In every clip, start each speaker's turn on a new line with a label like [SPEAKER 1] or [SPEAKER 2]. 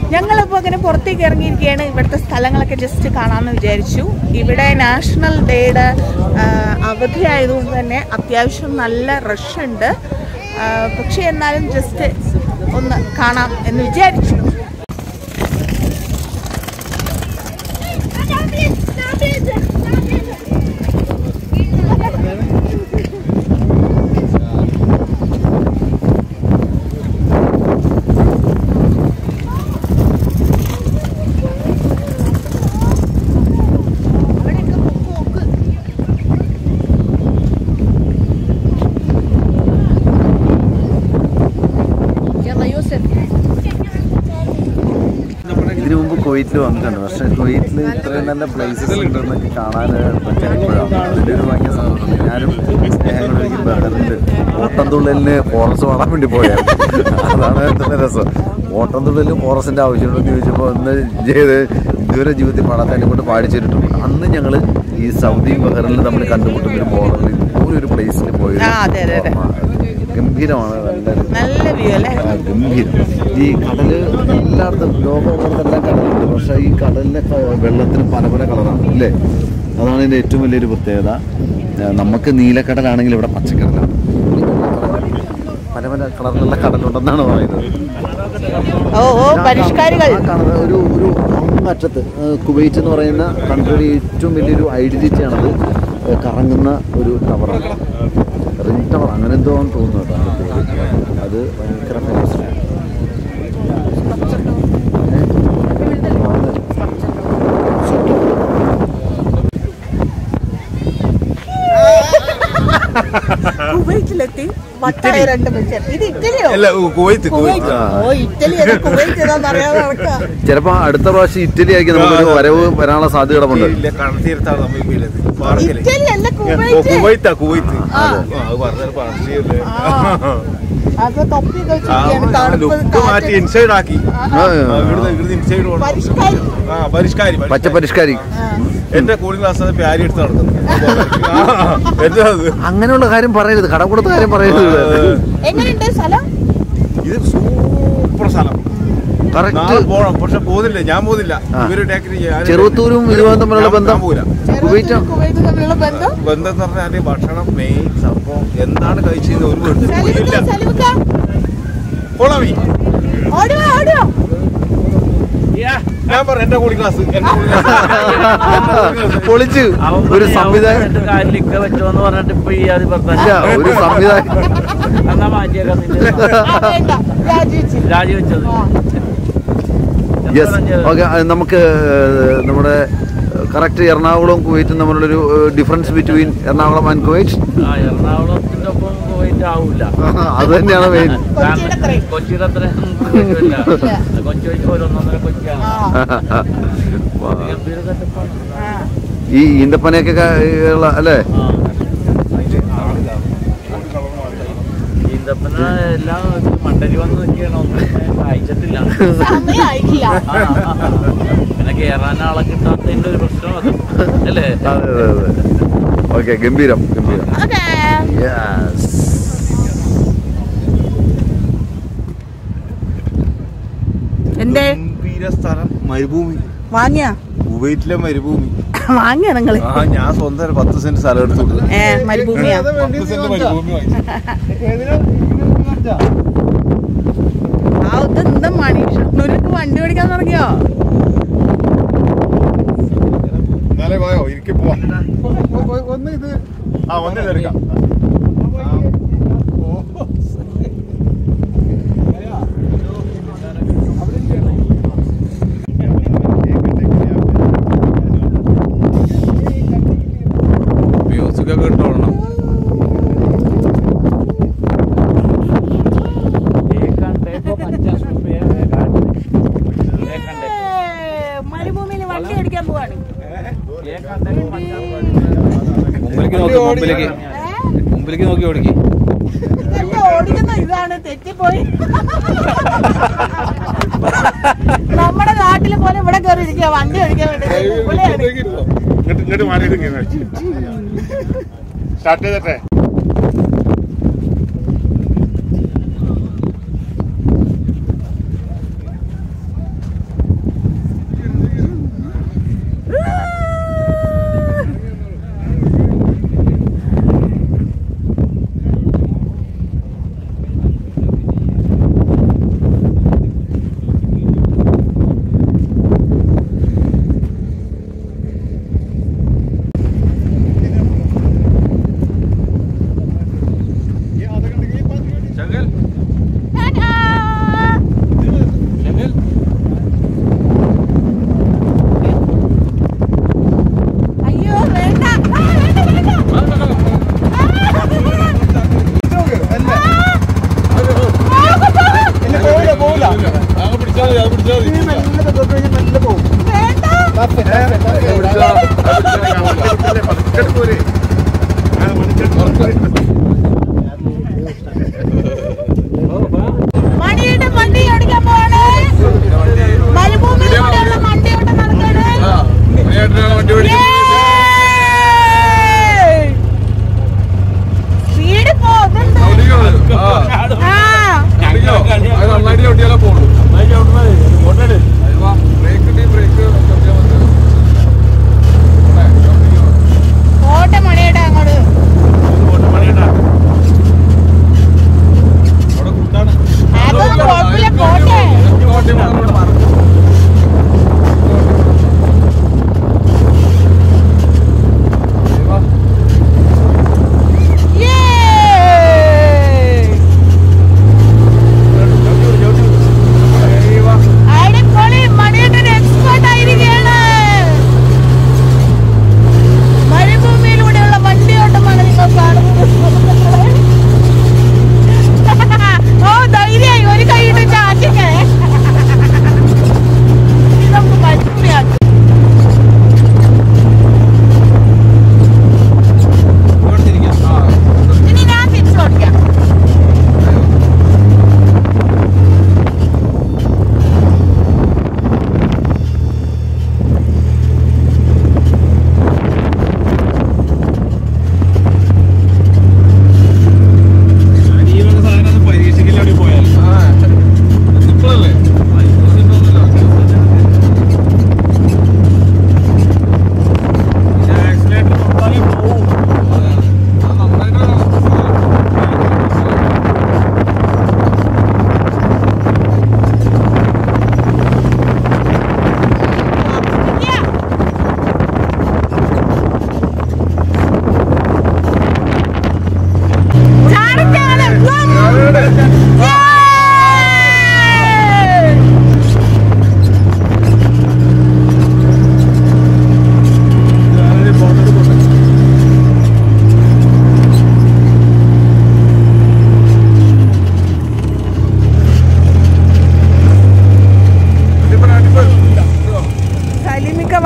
[SPEAKER 1] ഞങ്ങളിപ്പോൾ അങ്ങനെ പുറത്തേക്ക് ഇറങ്ങിയിരിക്കുകയാണ് ഇവിടുത്തെ സ്ഥലങ്ങളൊക്കെ ജസ്റ്റ് കാണാമെന്ന് വിചാരിച്ചു ഇവിടെ നാഷണൽ ഡേയുടെ അവധി ആയതുകൊണ്ട് തന്നെ അത്യാവശ്യം നല്ല റഷ് ഉണ്ട് ആ, പക്ഷേ എന്നാലും ജസ്റ്റ് ഒന്ന് കാണാം എന്ന് വിചാരിച്ചു
[SPEAKER 2] ഇതിനു മുമ്പ് കുവൈറ്റിൽ വന്നിട്ടുണ്ട് പക്ഷെ കുവൈറ്റിൽ ഇത്രയും നല്ല പ്ലേസസ് ഉണ്ടെന്നൊക്കെ കാണാൻ പറ്റാൻ ഇപ്പോഴാണ് അതിൻ്റെ ഒരു ഭയങ്കര സന്തോഷം ഞാനും സ്നേഹം ഒരിക്കൽ ബഹറിൽ ഓട്ടംതുള്ളലിന് ഫോറസ്റ്റ് പാടാൻ വേണ്ടി പോയായിരുന്നു അതാണ് ഏറ്റവും രസം ഓട്ടംതുള്ളലിന് ഫോറസ്റ്റിന്റെ ആവശ്യമുണ്ടെന്ന് ചോദിച്ചപ്പോൾ ഒന്ന് ചെയ്ത് ഇതുവരെ ജീവിതത്തിൽ പാടാത്ത എന്നെ കൊണ്ട് പാടിച്ചിട്ടുണ്ട് അന്ന് ഞങ്ങൾ ഈ സൗദിയും ബഹറിലും തമ്മിൽ കണ്ടുമുട്ടുന്ന ഒരു ബോർഡറിൽ ഇതുപോലെ ഒരു പ്ലേസിൽ പോയത്
[SPEAKER 1] ആ, അതെ, അതെ, അതെ.
[SPEAKER 2] ഗംഭീരമാണ് നല്ലൊരു
[SPEAKER 1] നല്ല വ്യൂ അല്ലേ
[SPEAKER 2] ആ, ഗംഭീരം ഈ കടല് എല്ലായിടത്തും ലോകമുള്ളതെല്ലാം കടലുണ്ട് പക്ഷെ ഈ കടലിലെ ക- വെള്ളത്തിന് പല പല കളറാണ് അല്ലേ അതാണ് ഇതിൻ്റെ ഏറ്റവും വലിയൊരു പ്രത്യേകത ആ, നമുക്ക് നീലക്കടലാണെങ്കിൽ ഇവിടെ പച്ചക്കടലാണ് പല പല കളറിലുള്ള കടലുണ്ടെന്നാണ് പറയുന്നത്
[SPEAKER 1] ഓ ഓ പരിഷ്കാരികൾ
[SPEAKER 2] ആ കാണുന്ന ഒരു ഒരു അങ്ങറ്റത്ത് ആ, കുവൈറ്റ് എന്ന് പറയുന്ന കൺട്രിയുടെ ഏറ്റവും വലിയൊരു ഐഡന്റിറ്റി ആണത് ആ, കറങ്ങുന്ന ഒരു ടവറാണ് റിംഗ് ടവർ അങ്ങനെ എന്തോ ആണെന്ന് തോന്നുന്നു കേട്ടോ അതിന്റെ പേര് അത് ഭയങ്കര ഫേമസ്
[SPEAKER 1] കുവൈറ്റിലെത്തി വട്ടായ രണ്ട് മനുഷ്യർ ഇത് ഇറ്റലിയോ
[SPEAKER 3] അല്ല കുവൈത്ത്
[SPEAKER 1] കുവൈറ്റ്
[SPEAKER 2] ആ.
[SPEAKER 1] ഓ ഇറ്റലി ഏതാ കുവൈറ്റ് ഏതാന്ന് അറിയാതെ നടക്കാം
[SPEAKER 2] ചിലപ്പോ അടുത്ത പ്രാവശ്യം ഇറ്റലി ആയിരിക്കും നമുക്കൊരു വരവ് വരാനുള്ള സാധ്യത കിടപ്പുണ്ട്
[SPEAKER 3] ഇല്ല കടൽത്തീരത്താണ് നമ്മൾ ഇപ്പോൾ ഉള്ളത് പാർക്കില്
[SPEAKER 1] ഇറ്റലി അല്ല
[SPEAKER 3] ഓ,
[SPEAKER 1] കുവൈറ്റ്
[SPEAKER 3] കുവൈത്താ കുവൈത്ത്
[SPEAKER 1] ആ.
[SPEAKER 3] ആ, അത് പറഞ്ഞാൽ പാർശ്ശിയല്ലേ
[SPEAKER 1] അത് തൊപ്പി
[SPEAKER 3] ആ
[SPEAKER 1] വെച്ചിരിക്കുകയാണ് തണുപ്പ്
[SPEAKER 3] ലുക്ക് മാറ്റി
[SPEAKER 1] കാറ്റ്.
[SPEAKER 3] ഇൻസൈഡ് ആക്കി
[SPEAKER 2] ആ,
[SPEAKER 3] ആ, ഇവിടുന്ന് ഇവിടുന്ന് ഇൻസൈഡ് പോകണം
[SPEAKER 1] പരിഷ്കാരി
[SPEAKER 3] ആ പരിഷ്കാരി
[SPEAKER 2] പച്ച
[SPEAKER 3] പരിഷ്കാരി.
[SPEAKER 2] പരിഷ്കാരി
[SPEAKER 1] ആ.
[SPEAKER 3] എന്റെ കൂളിംഗ് ഗ്ലാസ് പ്യാരി എടുത്ത് നടക്കുന്നു ആ, എന്താ അത്
[SPEAKER 2] അങ്ങനെയുള്ള കാര്യം പറയരുത് കടപ്പുറത്തെ കാര്യം പറയരുത്
[SPEAKER 1] എങ്ങനെയുണ്ട് സ്ഥലം
[SPEAKER 3] ഇത് സൂപ്പർ സ്ഥലം നാളെ
[SPEAKER 2] കറക്റ്റ്
[SPEAKER 3] പോണം പക്ഷെ പോകുന്നില്ല ഞാൻ പോകുന്നില്ല
[SPEAKER 2] ആ.
[SPEAKER 3] ഇവര് ടേക്കിന് ഞാൻ-
[SPEAKER 2] ചെറുവത്തൂരും ഇതുമായും തമ്മിലുള്ള
[SPEAKER 3] ഞാൻ-
[SPEAKER 2] ബന്ധം
[SPEAKER 3] ഞാൻ പോകില്ല
[SPEAKER 2] കുവൈറ്റ്
[SPEAKER 1] ചെറുതും കുവൈറ്റും തമ്മിലുള്ള ബന്ധം
[SPEAKER 3] ബന്ധം എന്ന് പറഞ്ഞാല് ഭക്ഷണം മെയിൻ സംഭവം എന്താണ് കഴിച്ചത് ഒരു വീട്ടിൽ പോയില്ല
[SPEAKER 1] സലിമുക്ക, സലിമുക്ക,
[SPEAKER 3] പോളാമി
[SPEAKER 1] ഓടുവാ ഓടുവാ
[SPEAKER 3] ഞാൻ പറഞ്ഞു എന്റെ കൂടി ക്ലാസ് എന്റെ കൂടി ക്ലാസ്
[SPEAKER 2] പൊളിച്ച് ഒരു സംവിധായകൻ
[SPEAKER 4] കാലിലിക്ക വെച്ചോന്ന് പറഞ്ഞിട്ട് ഇപ്പൊ ഈ അത്
[SPEAKER 2] ഇല്ല ഒരു സംവിധായകൻ
[SPEAKER 4] എന്നാ മാറ്റിയേക്കാം നിന്റെ
[SPEAKER 1] ആ, വേണ്ട രാജിവെച്ച്
[SPEAKER 4] രാജിവെച്ചത്
[SPEAKER 1] ആ.
[SPEAKER 2] യെസ് ഓക്കെ നമുക്ക് ഏഹ്, നമ്മുടെ കറക്റ്റ് എറണാകുളവും കുവൈറ്റും തമ്മിലുള്ളൊരു difference between Ernakulam and Kuwait
[SPEAKER 4] ആ എറണാകുളത്തിന്റെ ഒപ്പം പോയിട്ട് ആവൂല
[SPEAKER 2] അത് തന്നെയാണ് മെയിൻ
[SPEAKER 1] കൊച്ചിയുടെ അത്രയും.
[SPEAKER 4] കൊച്ചിയുടെ അത്ര പറ്റില്ല കൊച്ചി വെച്ച് ഒരു ഒന്നൊന്നര കൊച്ചിയാണ്
[SPEAKER 1] ആ,
[SPEAKER 4] ഗംഭീര സെറ്റപ്പാണ്
[SPEAKER 1] ആ.
[SPEAKER 2] ഈ ഈന്തപ്പനയൊക്കെ ക- ഉള്ള അല്ലേ
[SPEAKER 4] ഈന്തപ്പന എല്ലാം മണ്ടരി വന്ന് നിൽക്കുകയാണ് ഒന്നും അയച്ചിട്ടില്ല
[SPEAKER 1] സമയമായിട്ടില്ല
[SPEAKER 4] ആ, ആ, ആ. പിന്നെ കേറാൻ ആളെ കിട്ടാത്തതിന്റെ ഒരു പ്രശ്നം അത് അല്ലേ
[SPEAKER 2] അതെ അതെ അതെ ഓക്കെ ഗംഭീരം ഗംഭീരം
[SPEAKER 1] ഓക്കേ
[SPEAKER 2] യെസ്
[SPEAKER 1] എന്തേ
[SPEAKER 3] ഗംഭീര സ്ഥലം മരുഭൂമി
[SPEAKER 1] വാങ്ങിയ
[SPEAKER 3] കുവൈറ്റിലെ മരുഭൂമി
[SPEAKER 1] വാങ്ങിയ നിങ്ങള്
[SPEAKER 3] ആ ഞാൻ സ്വന്തം ഒരു പത്ത് സെന്റ് സ്ഥലം എടുത്തു
[SPEAKER 1] ഏ മരുഭൂമിയാ
[SPEAKER 3] പത്ത് സെന്റ് മരുഭൂമി വാങ്ങി
[SPEAKER 1] ആ ഇത് എന്താ മണി ഷണ്ണൂരൊക്കെ വണ്ടി ഓടിക്കാൻ തുടങ്ങിയോ
[SPEAKER 3] നാളെ പോയോ ഇരിക്കെ പോവാം ഒന്ന് ഇത് ആ ഒന്ന് ഇതെടുക്കാം മ്യൂസിക് ഒക്കെ ഇട്ടോളണം
[SPEAKER 1] മരുഭൂമിയിൽ വണ്ടി ഓടിക്കാൻ പോവാണ്
[SPEAKER 3] മുമ്പിലേക്ക് നോക്കി മുമ്പിലേക്ക് മുമ്പിലേക്ക് നോക്കി ഓടിക്കി
[SPEAKER 1] ഇതല്ലേ ഓടിക്കുന്ന ഇതാണ് തെറ്റിപ്പോയി നമ്മുടെ നാട്ടിലെ പോലെ ഇവിടെ കയറി ഇരിക്കുക വണ്ടി ഓടിക്കാൻ വേണ്ടി പുള്ളിയാണ്.
[SPEAKER 3] ഇങ്ങോട്ട് ഇങ്ങോട്ട് മാറി സ്റ്റാർട്ട് ചെയ്തട്ടെ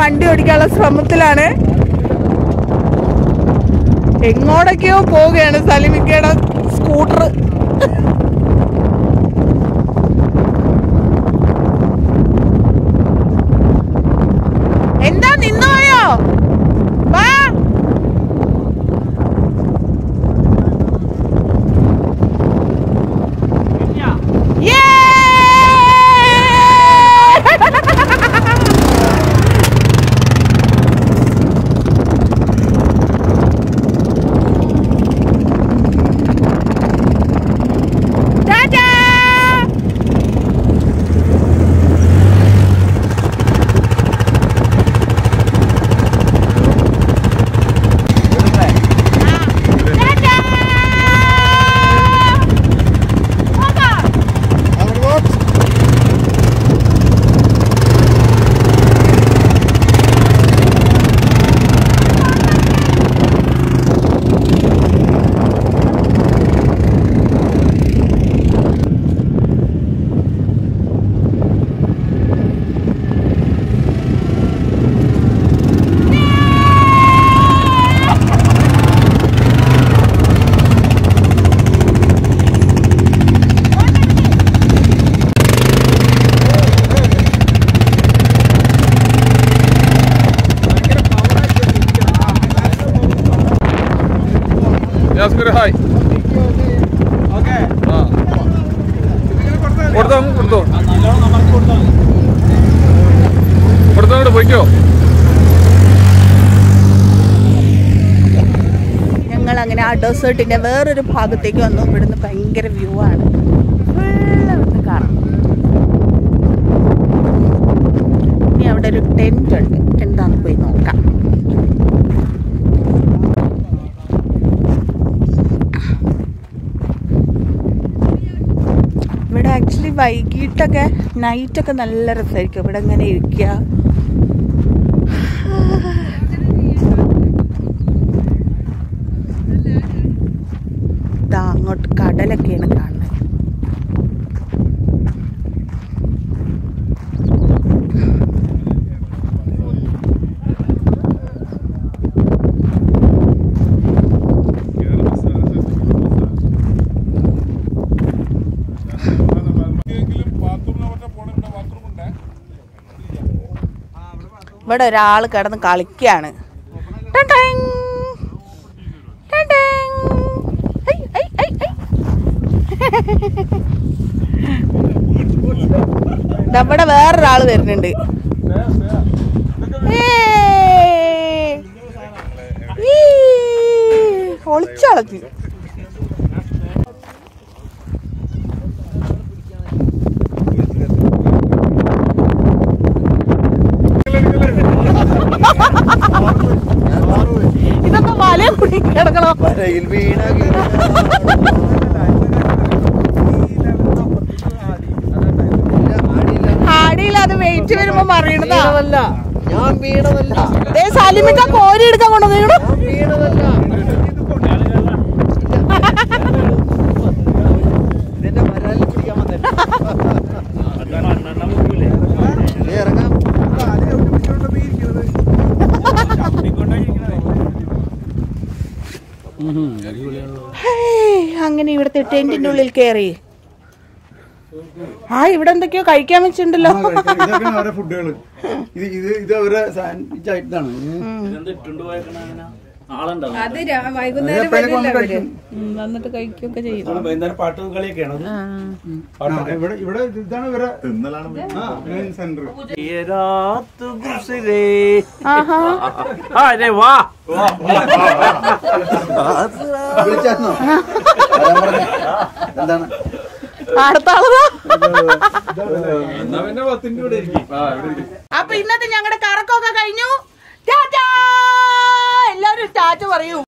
[SPEAKER 1] വണ്ടി ഓടിക്കാനുള്ള ശ്രമത്തിലാണ് എങ്ങോട്ടൊക്കെയോ പോവുകയാണ് സലിമിക്കയുടെ സ്കൂട്ടർ എന്താ നിന്നോയോ വാ
[SPEAKER 3] യാസ്കർ ഹായ് ആ കൊടുത്തോ കൊടുത്തോ കൊടുത്തോ അങ്ങോട്ട് പോയിക്കോ
[SPEAKER 1] ഞങ്ങൾ അങ്ങനെ ആ ഡെസേർട്ടിന്റെ വേറൊരു ഭാഗത്തേക്ക് വന്നു ഇവിടുന്ന് ഭയങ്കര വ്യൂ ആണ് ഫുള്ള് ഇവിടുന്ന് കാണാം ഇനി അവിടെ ഒരു ടെന്റ് ഉണ്ട് എന്താന്ന് പോയി നോക്കാം ഇവിടെ ആക്ച്വലി വൈകിട്ടൊക്കെ നൈറ്റൊക്കെ നല്ല രസമായിരിക്കും ഇവിടെ ഇങ്ങനെ ഇരിക്കുക ദാ അങ്ങോട്ട് കടലൊക്കെയാണ് കാണുന്നത് ഇവിടെ ഒരാൾ കിടന്ന് കളിക്കുകയാണ് ടൻ ടൻ. ടൻ ടൻ. ഹൈ, ഹൈ, ഹൈ, ഹൈ. നമ്മുടെ വേറൊരാള് വരുന്നുണ്ട് ഏയ്. ഈ. ഒളിച്ചളഞ്ഞു ഇതൊക്കെ വല കുടി കിടക്കണോ
[SPEAKER 2] വരയിൽ വീണ
[SPEAKER 1] ആടിയിൽ അത് വെയിറ്റ് വരുമ്പോ മറിയണതാ
[SPEAKER 2] ഞാൻ വീണതല്ല
[SPEAKER 1] ദേ സലിമിക്ക കോരി എടുക്കാൻ കൊണ്ടുവന്നു
[SPEAKER 2] വീണതല്ല നിന്റെ വരാലിൽ പിടിക്കാൻ വന്നില്ല നീ ഇറങ്ങാം
[SPEAKER 1] അങ്ങനെ ഇവിടുത്തെ ടെന്റിന്റെ ഉള്ളിൽ കയറി ആ ഇവിടെ എന്തൊക്കെയോ കഴിക്കാൻ വെച്ചിട്ടുണ്ടല്ലോ
[SPEAKER 5] ഇതൊക്കെയാണ് അവരുടെ ഫുഡുകൾ ഇത് ഇത് ഇത് അവരുടെ സാൻഡ്വിച്ച് ആയിട്ടാണ്
[SPEAKER 4] ഇതെന്ത് ഇട്ടുകൊണ്ട് പോയേക്കണ അങ്ങനെ ആളുണ്ടോ
[SPEAKER 6] അത് രാ- വൈകുന്നേരം
[SPEAKER 5] എപ്പോഴേലും വന്ന്
[SPEAKER 6] വരില്ല അവര്
[SPEAKER 5] കഴിക്കും
[SPEAKER 1] ഉം, വന്നിട്ട് കഴിക്കുകയൊക്കെ ചെയ്യും
[SPEAKER 7] വൈകുന്നേരം പാട്ടും കളിയൊക്കെയാണ്
[SPEAKER 1] ആ.
[SPEAKER 5] ആ, ഇവിടെ ഇവിടെ ഇതാണ് ഇവരെ ആ മെയിൻ സെന്റർ
[SPEAKER 4] ये रात गुजरे
[SPEAKER 1] ആഹാ
[SPEAKER 4] अरे वाह
[SPEAKER 2] വിളിച്ചായിരുന്നോ വരാൻ പറഞ്ഞെ? എന്താണ്
[SPEAKER 1] അടുത്ത ആളതാ
[SPEAKER 7] എന്നാ പിന്നെ പത്തിന്റെ കൂടെ ഇരിക്കും ആ ഇവിടെ ഇരിക്കും
[SPEAKER 1] അപ്പൊ ഇന്നത്തെ ഞങ്ങളുടെ കറക്കമൊക്കെ കഴിഞ്ഞു ടാറ്റാ എല്ലാവരും ടാറ്റ പറയൂ